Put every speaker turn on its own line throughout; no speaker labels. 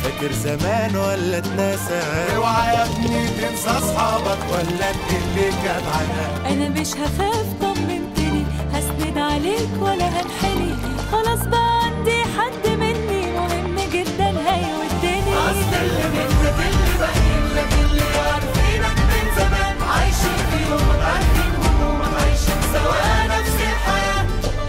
فاكر زمان ولا اتنسى اوعى يا ابني تنسى اصحابك ولا تقل جدعنة
انا مش هخاف طمنتني هسند عليك ولا هنحني خلاص بقى عندي حد مني مهم جدا هيودني
اصل اللي منك اللي باقيين لك اللي عارفينك من زمان عايشين في يوم عارفين همومك عايشين سوا نفس الحياة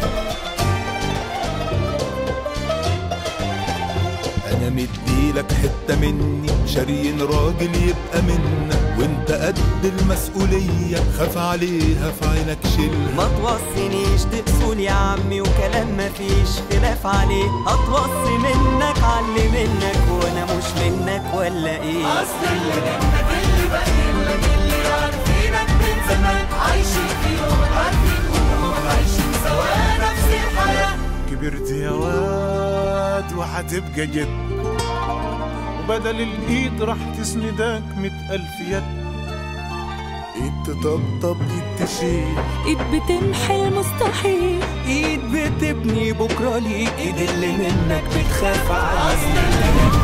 انا مديلك حتة مني شارين راجل يبقى منا وانت قد المسؤولية خاف عليها في عينك شيلها
ما توصينيش تقسول يا عمي وكلام مفيش خلاف عليه هتوصي منك علي منك وانا مش منك ولا ايه
اصل اللي منك اللي باقيين لك اللي عارفينك من زمان عايشين في يوم عارفين همومك عايشين سوا نفس الحياة
كبرت يا واد وهتبقى جد وبدل الايد راح تسندك مئة الف يد
ايد تطبطب ايد تشيل
ايد بتمحي المستحيل
ايد بتبني بكره ليك ايد اللي منك بتخاف عليك